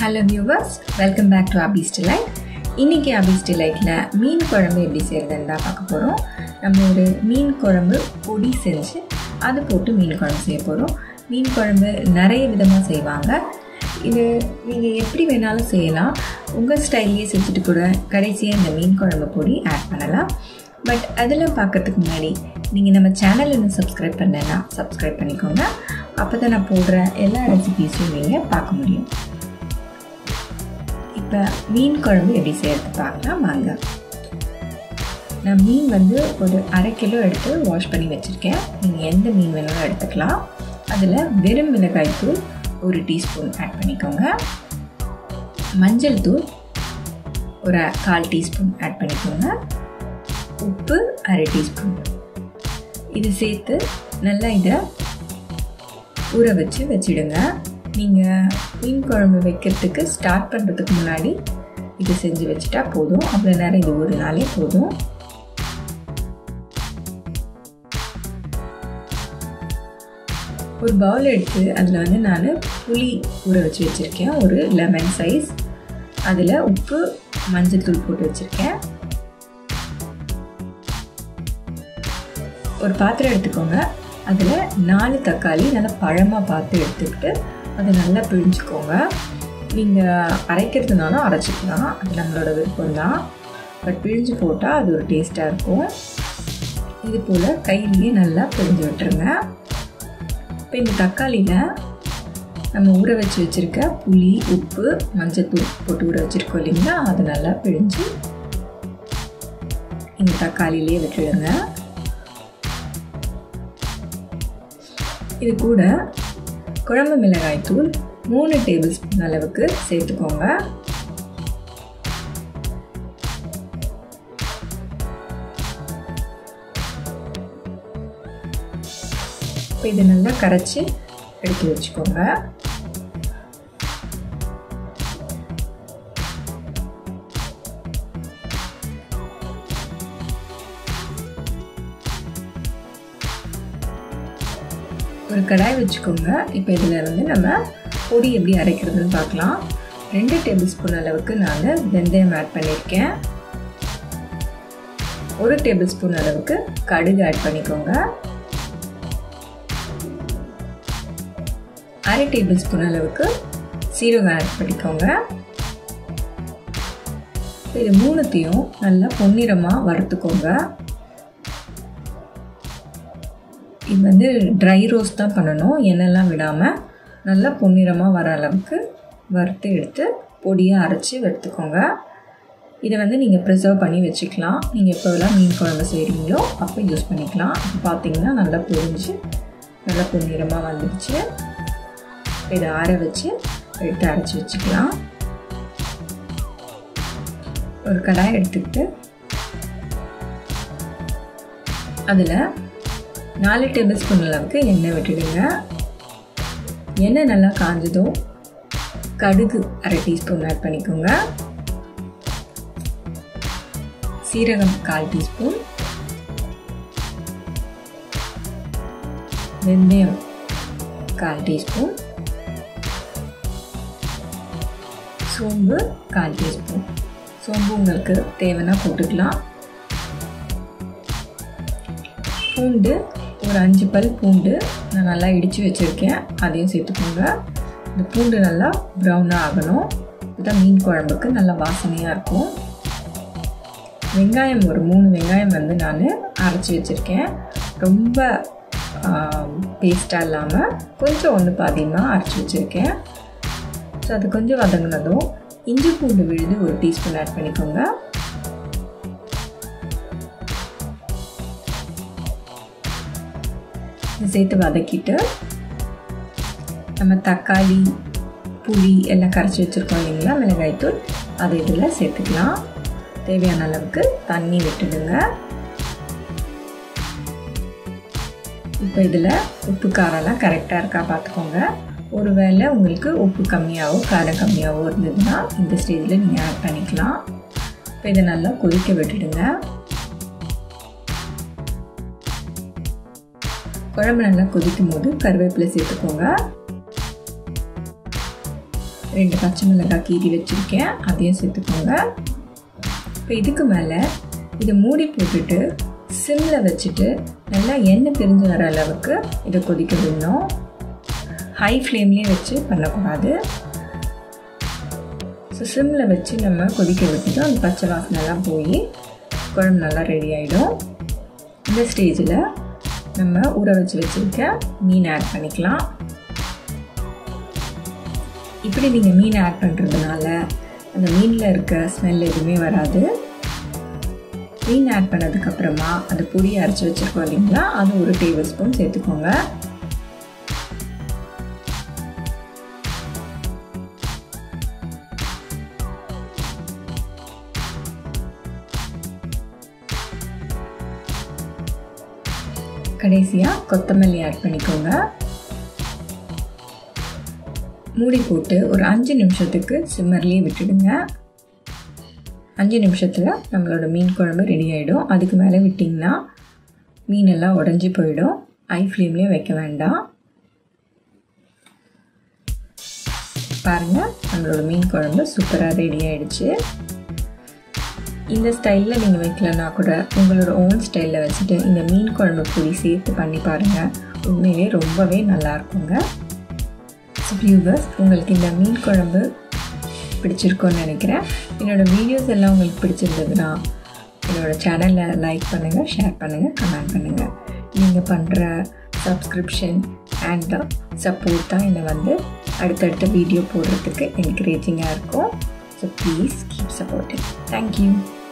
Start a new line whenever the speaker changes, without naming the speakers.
hello viewers welcome back to Abi's delight இன்றைக்கி அபீஸ் டிலைட்டில் மீன் குழம்பு எப்படி செய்கிறதுன்னு தான் பார்க்க போகிறோம் நம்ம ஒரு மீன் குழம்பு பொடி செஞ்சு அது போட்டு மீன் குழம்பு செய்ய போகிறோம் மீன் குழம்பு நிறைய விதமாக செய்வாங்க இது நீங்கள் எப்படி வேணாலும் செய்யலாம் உங்கள் ஸ்டைல்லையே செஞ்சுட்டு கூட கடைசியாக இந்த மீன் குழம்பு பொடி ஆட் பண்ணலாம் பட் அதெல்லாம் பார்க்கறதுக்கு முன்னாடி நீங்கள் நம்ம சேனல் இன்னும் சப்ஸ்கிரைப் பண்ணலைன்னா சப்ஸ்கிரைப் பண்ணிக்கோங்க அப்போ தான் நான் போடுற எல்லா ரெசிபீஸையும் நீங்கள் பார்க்க முடியும் இப்போ மீன் குழம்பு எப்படி செய்யறது பார்க்கலாம் வாங்க நான் மீன் வந்து ஒரு அரை கிலோ எடுத்து வாஷ் பண்ணி வச்சுருக்கேன் நீங்கள் எந்த மீன் வேணாலும் எடுத்துக்கலாம் அதில் வெறும் மிளகாய் தூள் ஒரு டீஸ்பூன் ஆட் பண்ணிக்கோங்க மஞ்சள் தூள் ஒரு கால் டீஸ்பூன் ஆட் பண்ணிக்கோங்க உப்பு அரை டீஸ்பூன் இது சேர்த்து நல்லா இதை ஊற வச்சு வச்சிடுங்க நீங்கள் மீன் குழம்பு வைக்கிறதுக்கு ஸ்டார்ட் பண்ணுறதுக்கு முன்னாடி இது செஞ்சு வச்சுட்டா போதும் அவ்வளோ நேரம் இது ஒரு நாளே போதும் ஒரு பவுல் எடுத்து அதில் வந்து நான் புளி ஊற வச்சு வச்சுருக்கேன் ஒரு லெமன் சைஸ் அதில் உப்பு மஞ்சள் தூள் போட்டு வச்சுருக்கேன் ஒரு பாத்திரம் எடுத்துக்கோங்க அதில் நாலு தக்காளி நல்லா பழமாக பார்த்து எடுத்துக்கிட்டு அதை நல்லா பிழிஞ்சுக்கோங்க நீங்கள் அரைக்கிறதுனாலும் அரைச்சிக்கலாம் அது நம்மளோட விருப்பம் தான் பட் பிழிஞ்சு போட்டால் அது ஒரு டேஸ்ட்டாக இருக்கும் இது போல் கையிலேயே நல்லா பிழிஞ்சு விட்டுருங்க இப்போ இந்த தக்காளியில் நம்ம ஊற வச்சு வச்சுருக்க புளி உப்பு மஞ்சத்தூள் போட்டு ஊற வச்சுருக்கோம் இல்லைங்களா அதை நல்லா பிழிஞ்சு இந்த தக்காளியிலே விட்டுடுங்க இது கூட குழம்பு மிளகாய் தூள் மூணு டேபிள் ஸ்பூன் அளவுக்கு சேர்த்துக்கோங்க இப்போ இதை நல்லா கரைச்சி எடுத்து வச்சுக்கோங்க ஒரு கடாய் வச்சுக்கோங்க இப்போ இதில் வந்து நம்ம பொடி எப்படி அரைக்கிறதுன்னு பார்க்கலாம் ரெண்டு டேபிள் ஸ்பூன் அளவுக்கு நான் வெந்தயம் ஆட் பண்ணியிருக்கேன் ஒரு டேபிள் ஸ்பூன் அளவுக்கு கடுகு ஆட் பண்ணிக்கோங்க அரை டேபிள் ஸ்பூன் அளவுக்கு சீரகம் ஆட் பண்ணிக்கோங்க இது மூணுத்தையும் நல்லா பொன்னிறமாக வறுத்துக்கோங்க இது வந்து ட்ரை ரோஸ்ட் தான் பண்ணணும் எண்ணெய்லாம் விடாமல் நல்லா பொன்னிறமாக வர அளவுக்கு வறுத்து எடுத்து பொடியாக அரைச்சி எடுத்துக்கோங்க இதை வந்து நீங்கள் ப்ரிசர்வ் பண்ணி வச்சுக்கலாம் நீங்கள் எப்போல்லாம் மீன் குழம்பு செய்கிறீங்களோ அப்போ யூஸ் பண்ணிக்கலாம் இப்போ பார்த்தீங்கன்னா நல்லா பொரிஞ்சு நல்லா பொன்னிறமாக வந்துடுச்சு இதை ஆற வச்சு எடுத்து அரைச்சி வச்சுக்கலாம் ஒரு கடாய் எடுத்துக்கிட்டு அதில் நாலு டேபிள் ஸ்பூன் அளவுக்கு எண்ணெய் விட்டுடுங்க எண்ணெய் நல்லா காஞ்சதும் கடுகு அரை டீஸ்பூன் ஆட் பண்ணிக்கோங்க சீரகம் கால் டீஸ்பூன் வெந்தயம் கால் டீஸ்பூன் சோம்பு கால் டீஸ்பூன் சோம்பு உங்களுக்கு தேவைன்னா போட்டுக்கலாம் பூண்டு ஒரு அஞ்சு பல் பூண்டு நான் நல்லா இடித்து வச்சுருக்கேன் அதையும் சேர்த்துக்கோங்க இந்த பூண்டு நல்லா ப்ரௌனாக ஆகணும் இதுதான் மீன் குழம்புக்கு நல்லா வாசனையாக இருக்கும் வெங்காயம் ஒரு மூணு வெங்காயம் வந்து நான் அரைச்சி வச்சுருக்கேன் ரொம்ப பேஸ்ட்டாக இல்லாமல் கொஞ்சம் ஒன்று பாதியமாக அரைச்சி வச்சுருக்கேன் ஸோ அது கொஞ்சம் வதங்கினதும் இஞ்சி பூண்டு விழுது ஒரு டீஸ்பூன் ஆட் பண்ணிக்கோங்க சேர்த்து வதக்கிட்டு நம்ம தக்காளி புளி எல்லாம் கரைச்சி வச்சுருக்கோம் இல்லைங்களா மிளகாய்த்தூள் அதை இதில் சேர்த்துக்கலாம் தேவையான அளவுக்கு தண்ணி விட்டுடுங்க இப்போ இதில் உப்பு காரம்லாம் கரெக்டாக இருக்கா பார்த்துக்கோங்க ஒருவேளை உங்களுக்கு உப்பு கம்மியாகவோ காரம் கம்மியாகவோ இருந்ததுன்னா இந்த ஸ்டேஜில் நீங்கள் ஆட் பண்ணிக்கலாம் இப்போ இதை நல்லா கொதிக்க விட்டுடுங்க குழம்பு நல்லா கொதிக்கும் போது கருவேப்பிலை சேர்த்துக்கோங்க ரெண்டு பச்சை மிளகாய் கீரி வச்சுருக்கேன் அதையும் சேர்த்துக்கோங்க இப்போ இதுக்கு மேலே இதை மூடி போட்டுட்டு சிம்மில் வச்சுட்டு நல்லா எண்ணெய் பிரிஞ்சு வர அளவுக்கு இதை கொதிக்க விடணும் ஹை ஃப்ளேம்லேயே வச்சு பண்ணக்கூடாது ஸோ சிம்மில் வச்சு நம்ம கொதிக்க விட்டுட்டோம் அந்த பச்சை வாசனைலாம் போய் குழம்பு நல்லா ரெடி ஆகிடும் இந்த ஸ்டேஜில் நம்ம ஊற வச்சு வச்சுருக்க மீன் ஆட் பண்ணிக்கலாம் இப்படி நீங்கள் மீன் ஆட் பண்ணுறதுனால அந்த மீனில் இருக்க ஸ்மெல் எதுவுமே வராது மீன் ஆட் பண்ணதுக்கப்புறமா அந்த பொடியை அரைச்சி வச்சுருக்கோம் இல்லைங்களா அது ஒரு டேபிள் ஸ்பூன் சேர்த்துக்கோங்க கடைசியாக கொத்தமல்லி ஆட் பண்ணிக்கோங்க மூடி போட்டு ஒரு அஞ்சு நிமிஷத்துக்கு சிம்மர்லேயே விட்டுடுங்க அஞ்சு நிமிஷத்தில் நம்மளோட மீன் குழம்பு ரெடி ஆகிடும் அதுக்கு மேலே விட்டிங்கன்னா மீனெல்லாம் உடஞ்சி போயிடும் ஐ ஃப்ளேம்லேயே வைக்க வேண்டாம் பாருங்கள் நம்மளோட மீன் குழம்பு சூப்பராக ரெடி ஆகிடுச்சு இந்த ஸ்டைலில் நீங்கள் வைக்கலன்னா கூட உங்களோட ஓன் ஸ்டைலில் வச்சுட்டு இந்த மீன் குழம்பு பொடி சேர்த்து பண்ணி பாருங்கள் உண்மையிலே ரொம்பவே நல்லாயிருக்குங்க ஸோ வியூவர்ஸ் உங்களுக்கு இந்த மீன் குழம்பு பிடிச்சிருக்கோன்னு நினைக்கிறேன் என்னோடய வீடியோஸ் எல்லாம் உங்களுக்கு பிடிச்சிருந்ததுன்னா என்னோடய சேனலில் லைக் பண்ணுங்கள் ஷேர் பண்ணுங்கள் கமெண்ட் பண்ணுங்கள் நீங்கள் பண்ணுற சப்ஸ்கிரிப்ஷன் அண்ட் சப்போர்ட் தான் என்னை வந்து அடுத்தடுத்த வீடியோ போடுறதுக்கு என்கரேஜிங்காக இருக்கும் so please keep supporting thank you